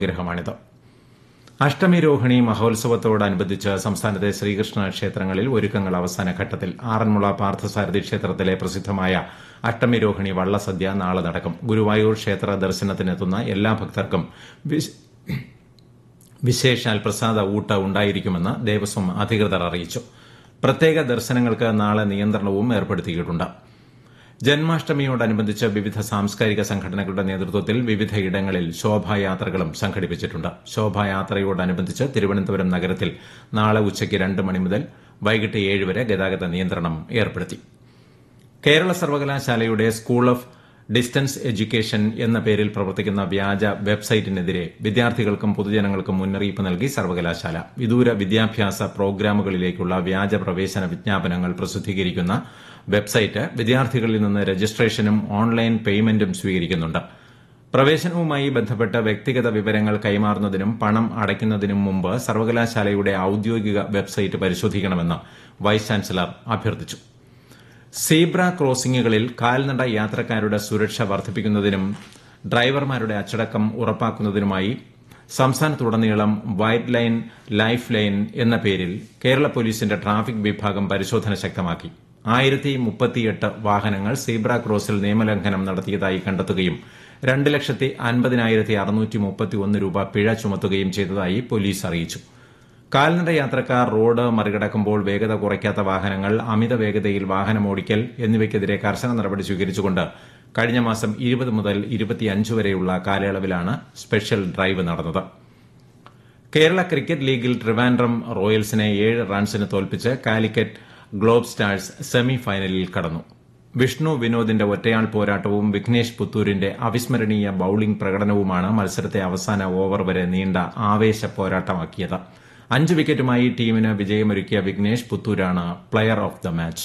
ഗ്രഹമാണിത് അഷ്ടമി രോഹിണി മഹോത്സവത്തോടനുബന്ധിച്ച് സംസ്ഥാനത്തെ ശ്രീകൃഷ്ണ ക്ഷേത്രങ്ങളിൽ ഒരുക്കങ്ങൾ അവസാന ഘട്ടത്തിൽ ആറന്മുള പാർത്ഥസാരഥി ക്ഷേത്രത്തിലെ പ്രസിദ്ധമായ അഷ്ടമി രോഹിണി വള്ളസദ്യ നാളെ നടക്കും ഗുരുവായൂർ ക്ഷേത്ര ദർശനത്തിനെത്തുന്ന എല്ലാ ഭക്തർക്കും വിശ- വിശേഷാൽ പ്രസാദ ഊട്ട് ഉണ്ടായിരിക്കുമെന്ന് ദേവസ്വം അധികൃതർ അറിയിച്ചു പ്രത്യേക ദർശനങ്ങൾക്ക് നാളെ നിയന്ത്രണവും ഏർപ്പെടുത്തിയിട്ടുണ്ട് ജന്മാഷ്ടമിയോടനുബന്ധിച്ച് വിവിധ സാംസ്കാരിക സംഘടനകളുടെ നേതൃത്വത്തിൽ വിവിധയിടങ്ങളിൽ ശോഭായാത്രകളും സംഘടിപ്പിച്ചിട്ടുണ്ട് ശോഭായാത്രയോടനുബന്ധിച്ച് തിരുവനന്തപുരം നഗരത്തിൽ നാളെ ഉച്ചയ്ക്ക് രണ്ട് മണി മുതൽ വൈകിട്ട് ഏഴ് വരെ ഗതാഗത നിയന്ത്രണം ഏർപ്പെടുത്തി കേരള സർവകലാശാലയുടെ സ്കൂൾ ഓഫ് ഡിസ്റ്റൻസ് എഡ്യൂക്കേഷൻ എന്ന പേരിൽ പ്രവർത്തിക്കുന്ന വ്യാജ വെബ്സൈറ്റിനെതിരെ വിദ്യാർത്ഥികൾക്കും പൊതുജനങ്ങൾക്കും മുന്നറിയിപ്പ് നൽകി സർവകലാശാല വിദൂര വിദ്യാഭ്യാസ പ്രോഗ്രാമുകളിലേക്കുള്ള വ്യാജ പ്രവേശന വിജ്ഞാപനങ്ങൾ പ്രസിദ്ധീകരിക്കുന്ന വെബ്സൈറ്റ് വിദ്യാർത്ഥികളിൽ നിന്ന് രജിസ്ട്രേഷനും ഓൺലൈൻ പേയ്മെന്റും സ്വീകരിക്കുന്നുണ്ട് പ്രവേശനവുമായി ബന്ധപ്പെട്ട് വ്യക്തിഗത വിവരങ്ങൾ കൈമാറുന്നതിനും പണം അടയ്ക്കുന്നതിനും മുമ്പ് സർവകലാശാലയുടെ ഔദ്യോഗിക വെബ്സൈറ്റ് പരിശോധിക്കണമെന്ന് വൈസ് ചാൻസലർ അഭ്യർത്ഥിച്ചു സീബ്ര ക്രോസിംഗുകളിൽ കാൽനട യാത്രക്കാരുടെ സുരക്ഷ വർദ്ധിപ്പിക്കുന്നതിനും ഡ്രൈവർമാരുടെ അച്ചടക്കം ഉറപ്പാക്കുന്നതിനുമായി സംസ്ഥാനത്തുടനീളം വൈറ്റ് ലൈൻ ലൈഫ് ലൈൻ എന്ന പേരിൽ കേരള പോലീസിന്റെ ട്രാഫിക് വിഭാഗം പരിശോധന ശക്തമാക്കി ആയിരത്തി മുപ്പത്തിയെട്ട് വാഹനങ്ങൾ സീബ്ര ക്രോസിൽ നിയമലംഘനം നടത്തിയതായി കണ്ടെത്തുകയും രണ്ട് ലക്ഷത്തി അൻപതിനായിരത്തി അറുന്നൂറ്റി മുപ്പത്തി ഒന്ന് രൂപ പിഴ ചുമത്തുകയും ചെയ്തതായി പോലീസ് അറിയിച്ചു കാൽനട യാത്രക്കാർ റോഡ് മറികടക്കുമ്പോൾ വേഗത കുറയ്ക്കാത്ത വാഹനങ്ങൾ അമിത വേഗതയിൽ വാഹനമോടിക്കൽ എന്നിവയ്ക്കെതിരെ കർശന നടപടി സ്വീകരിച്ചുകൊണ്ട് കഴിഞ്ഞ മാസം ഇരുപത് മുതൽ ഇരുപത്തിയഞ്ച് വരെയുള്ള കാലയളവിലാണ് സ്പെഷ്യൽ ഡ്രൈവ് നടന്നത് കേരള ക്രിക്കറ്റ് ലീഗിൽ ട്രിവാൻഡ്രം റോയൽസിനെ ഏഴ് റൺസിന് തോൽപ്പിച്ച് കാലിക്കറ്റ് ഗ്ലോബ് സ്റ്റാഴ്സ് സെമി ഫൈനലിൽ കടന്നു വിഷ്ണു വിനോദിന്റെ ഒറ്റയാൾ പോരാട്ടവും വിഘ്നേഷ് പുത്തൂരിന്റെ അവിസ്മരണീയ ബൌളിംഗ് പ്രകടനവുമാണ് മത്സരത്തെ അവസാന ഓവർ വരെ നീണ്ട ആവേശ പോരാട്ടമാക്കിയത് അഞ്ച് വിക്കറ്റുമായി ടീമിന് വിജയമൊരുക്കിയ വിഘ്നേഷ് പുത്തൂരാണ് പ്ലെയർ ഓഫ് ദ മാച്ച്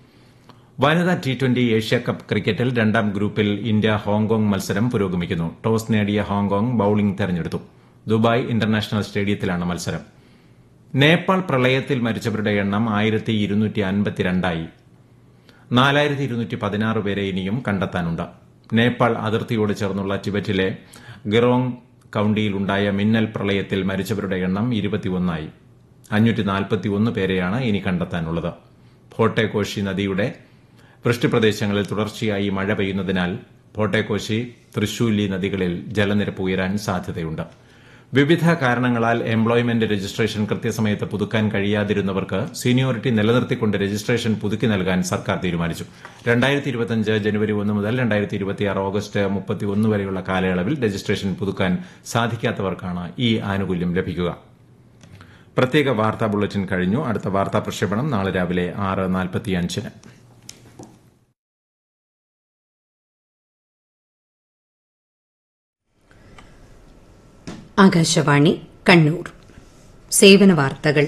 വനിതാ ടി ട്വന്റി ഏഷ്യാകപ്പ് ക്രിക്കറ്റിൽ രണ്ടാം ഗ്രൂപ്പിൽ ഇന്ത്യ ഹോങ്കോങ് മത്സരം പുരോഗമിക്കുന്നു ടോസ് നേടിയ ഹോങ്കോങ് ബൌളിംഗ് തെരഞ്ഞെടുത്തു ദുബായ് ഇന്റർനാഷണൽ സ്റ്റേഡിയത്തിലാണ് മത്സരം നേപ്പാൾ പ്രളയത്തിൽ മരിച്ചവരുടെ എണ്ണം ആയിരത്തി ഇരുന്നൂറ്റി അൻപത്തിരണ്ടായി നാലായിരത്തി ഇരുന്നൂറ്റി പതിനാറ് പേരെ ഇനിയും കണ്ടെത്താനുണ്ട് നേപ്പാൾ അതിർത്തിയോട് ചേർന്നുള്ള ടിബറ്റിലെ ഗിറോങ് കൌണ്ടിയിലുണ്ടായ മിന്നൽ പ്രളയത്തിൽ മരിച്ചവരുടെ എണ്ണം ഇരുപത്തിയൊന്നായി അഞ്ഞൂറ്റി നാൽപ്പത്തിയൊന്ന് പേരെയാണ് ഇനി കണ്ടെത്താനുള്ളത് ഭോട്ടേകോശി നദിയുടെ വൃഷ്ടിപ്രദേശങ്ങളിൽ തുടർച്ചയായി മഴ പെയ്യുന്നതിനാൽ ഭോട്ടേകോശി തൃശൂലി നദികളിൽ ജലനിരപ്പ് ഉയരാൻ സാധ്യതയുണ്ട് വിവിധ കാരണങ്ങളാൽ എംപ്ലോയ്മെന്റ് രജിസ്ട്രേഷൻ കൃത്യസമയത്ത് പുതുക്കാൻ കഴിയാതിരുന്നവർക്ക് സീനിയോറിറ്റി നിലനിർത്തിക്കൊണ്ട് രജിസ്ട്രേഷൻ പുതുക്കി നൽകാൻ സർക്കാർ തീരുമാനിച്ചു രണ്ടായിരത്തി ഇരുപത്തിയഞ്ച് ജനുവരി ഒന്ന് മുതൽ രണ്ടായിരത്തി ഇരുപത്തിയാറ് ഓഗസ്റ്റ് മുപ്പത്തിയൊന്ന് വരെയുള്ള കാലയളവിൽ രജിസ്ട്രേഷൻ പുതുക്കാൻ സാധിക്കാത്തവർക്കാണ് ഈ ആനുകൂല്യം ലഭിക്കുക പ്രത്യേക വാർത്താ ബുള്ളറ്റിൻ കഴിഞ്ഞു അടുത്ത വാർത്താ പ്രക്ഷേപണം നാളെ രാവിലെ ആറ് നാൽപ്പത്തിയഞ്ചിന് ആകാശവാണി കണ്ണൂർ സേവന വാർത്തകൾ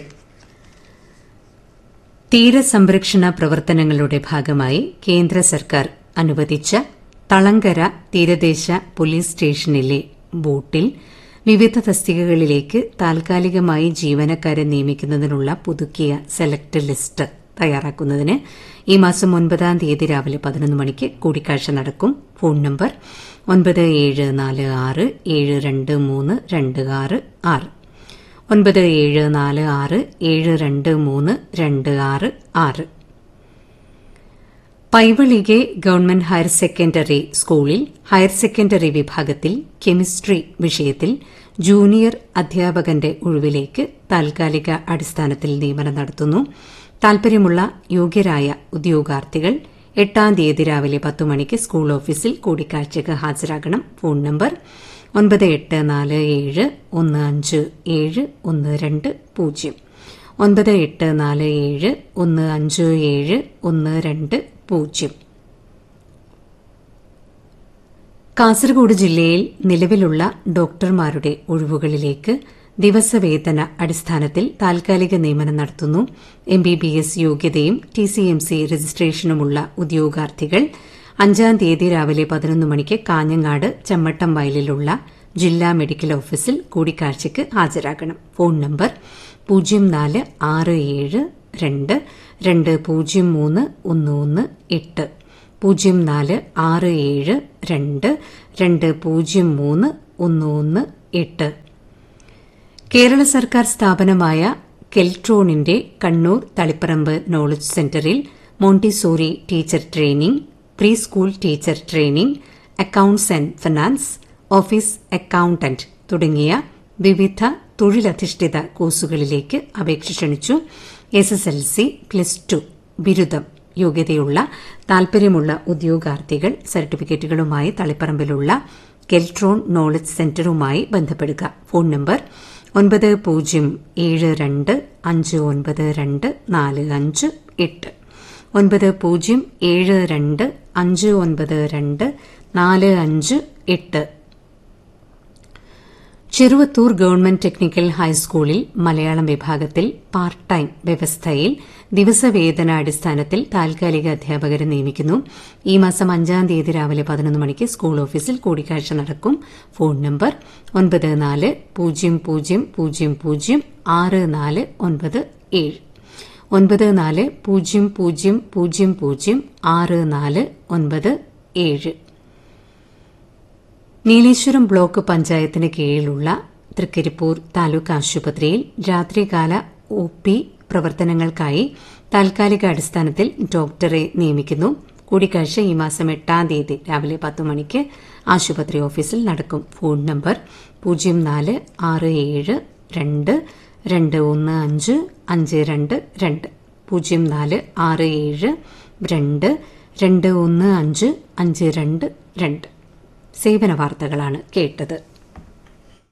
തീരസംരക്ഷണ പ്രവർത്തനങ്ങളുടെ ഭാഗമായി കേന്ദ്ര സർക്കാർ അനുവദിച്ച തളങ്കര തീരദേശ പോലീസ് സ്റ്റേഷനിലെ ബോട്ടിൽ വിവിധ തസ്തികകളിലേക്ക് താൽക്കാലികമായി ജീവനക്കാരെ നിയമിക്കുന്നതിനുള്ള പുതുക്കിയ സെലക്ട് ലിസ്റ്റ് തയ്യാറാക്കുന്നതിന് ഈ മാസം ഒൻപതാം തീയതി രാവിലെ പതിനൊന്ന് മണിക്ക് കൂടിക്കാഴ്ച നടക്കും ഫോൺ നമ്പർ ഒൻപത് ഏഴ് നാല് ആറ് ഏഴ് രണ്ട് മൂന്ന് രണ്ട് ആറ് ആറ് ഒൻപത് ഏഴ് നാല് ആറ് ഏഴ് രണ്ട് മൂന്ന് രണ്ട് ആറ് ആറ് പൈവളികെ ഗവൺമെന്റ് ഹയർ സെക്കൻഡറി സ്കൂളിൽ ഹയർ സെക്കൻഡറി വിഭാഗത്തിൽ കെമിസ്ട്രി വിഷയത്തിൽ ജൂനിയർ അധ്യാപകന്റെ ഒഴിവിലേക്ക് താൽക്കാലിക അടിസ്ഥാനത്തിൽ നിയമനം നടത്തുന്നു താൽപര്യമുള്ള യോഗ്യരായ ഉദ്യോഗാർത്ഥികൾ എട്ടാം തീയതി രാവിലെ പത്ത് മണിക്ക് സ്കൂൾ ഓഫീസിൽ കൂടിക്കാഴ്ചയ്ക്ക് ഹാജരാകണം ഫോൺ നമ്പർ ഒൻപത് എട്ട് നാല് ഏഴ് ഒന്ന് അഞ്ച് ഏഴ് ഒന്ന് രണ്ട് പൂജ്യം ഒൻപത് എട്ട് നാല് ഏഴ് ഒന്ന് അഞ്ച് ഏഴ് ഒന്ന് രണ്ട് പൂജ്യം കാസർഗോഡ് ജില്ലയിൽ നിലവിലുള്ള ഡോക്ടർമാരുടെ ഒഴിവുകളിലേക്ക് ദിവസവേതന അടിസ്ഥാനത്തിൽ താൽക്കാലിക നിയമനം നടത്തുന്നു എം ബി ബി എസ് യോഗ്യതയും ടി സി എം സി രജിസ്ട്രേഷനുമുള്ള ഉദ്യോഗാർത്ഥികൾ അഞ്ചാം തീയതി രാവിലെ പതിനൊന്ന് മണിക്ക് കാഞ്ഞങ്ങാട് ചമ്മട്ടം വയലിലുള്ള ജില്ലാ മെഡിക്കൽ ഓഫീസിൽ കൂടിക്കാഴ്ചയ്ക്ക് ഹാജരാകണം ഫോൺ നമ്പർ പൂജ്യം നാല് ആറ് ഏഴ് രണ്ട് രണ്ട് പൂജ്യം മൂന്ന് ഒന്ന് ഒന്ന് എട്ട് പൂജ്യം നാല് ആറ് ഏഴ് രണ്ട് രണ്ട് പൂജ്യം മൂന്ന് ഒന്ന് ഒന്ന് എട്ട് കേരള സർക്കാർ സ്ഥാപനമായ കെൽട്രോണിന്റെ കണ്ണൂർ തളിപ്പറമ്പ് നോളജ് സെന്ററിൽ Montessori teacher training pre school teacher training accounts and finance office accountant തുടങ്ങിയ വിവിധ തൊഴിലധിഷ്ഠിത കോഴ്സുകളിലേക്ക് അപേക്ഷ ക്ഷണിച്ചു S S L C plus two ബിരുദം യോഗ്യതയുള്ള താൽപര്യമുള്ള ഉദ്യോഗാർത്ഥികൾ സർട്ടിഫിക്കറ്റുകളുമായി തളിപ്പറമ്പിലുള്ള കെൽട്രോൺ നോളജ് സെന്ററുമായി ബന്ധപ്പെടുക ഫോൺ നമ്പർ ഒൻപത് പൂജ്യം ഏഴ് രണ്ട് അഞ്ച് ഒൻപത് രണ്ട് നാല് അഞ്ച് എട്ട് ഒൻപത് പൂജ്യം ഏഴ് രണ്ട് അഞ്ച് ഒൻപത് രണ്ട് നാല് അഞ്ച് എട്ട് ചെറുവത്തൂർ ഗവൺമെന്റ് ടെക്നിക്കൽ ഹൈസ്കൂളിൽ മലയാളം വിഭാഗത്തിൽ പാർട്ട് ടൈം വ്യവസ്ഥയിൽ ദിവസവേതനാടിസ്ഥാനത്തിൽ താൽക്കാലിക അധ്യാപകരെ നിയമിക്കുന്നു ഈ മാസം അഞ്ചാം തീയതി രാവിലെ പതിനൊന്ന് മണിക്ക് സ്കൂൾ ഓഫീസിൽ കൂടിക്കാഴ്ച നടക്കും ഫോൺ നമ്പർ ഒൻപത് നാല് പൂജ്യം പൂജ്യം പൂജ്യം പൂജ്യം ആറ് നാല് ഒൻപത് ഏഴ് ഒൻപത് നാല് പൂജ്യം പൂജ്യം പൂജ്യം പൂജ്യം ആറ് നാല് ഒൻപത് ഏഴ് നീലേശ്വരം ബ്ലോക്ക് പഞ്ചായത്തിന് കീഴിലുള്ള തൃക്കരിപ്പൂർ താലൂക്ക് ആശുപത്രിയിൽ രാത്രികാല ഒ പി പ്രവർത്തനങ്ങൾക്കായി താൽക്കാലിക അടിസ്ഥാനത്തിൽ ഡോക്ടറെ നിയമിക്കുന്നു കൂടിക്കാഴ്ച ഈ മാസം എട്ടാം തീയതി രാവിലെ പത്ത് മണിക്ക് ആശുപത്രി ഓഫീസിൽ നടക്കും ഫോൺ നമ്പർ പൂജ്യം നാല് ആറ് ഏഴ് രണ്ട് രണ്ട് ഒന്ന് അഞ്ച് അഞ്ച് രണ്ട് രണ്ട് പൂജ്യം നാല് ആറ് ഏഴ് രണ്ട് രണ്ട് ഒന്ന് അഞ്ച് അഞ്ച് രണ്ട് രണ്ട് സേവന വാർത്തകളാണ് കേട്ടത്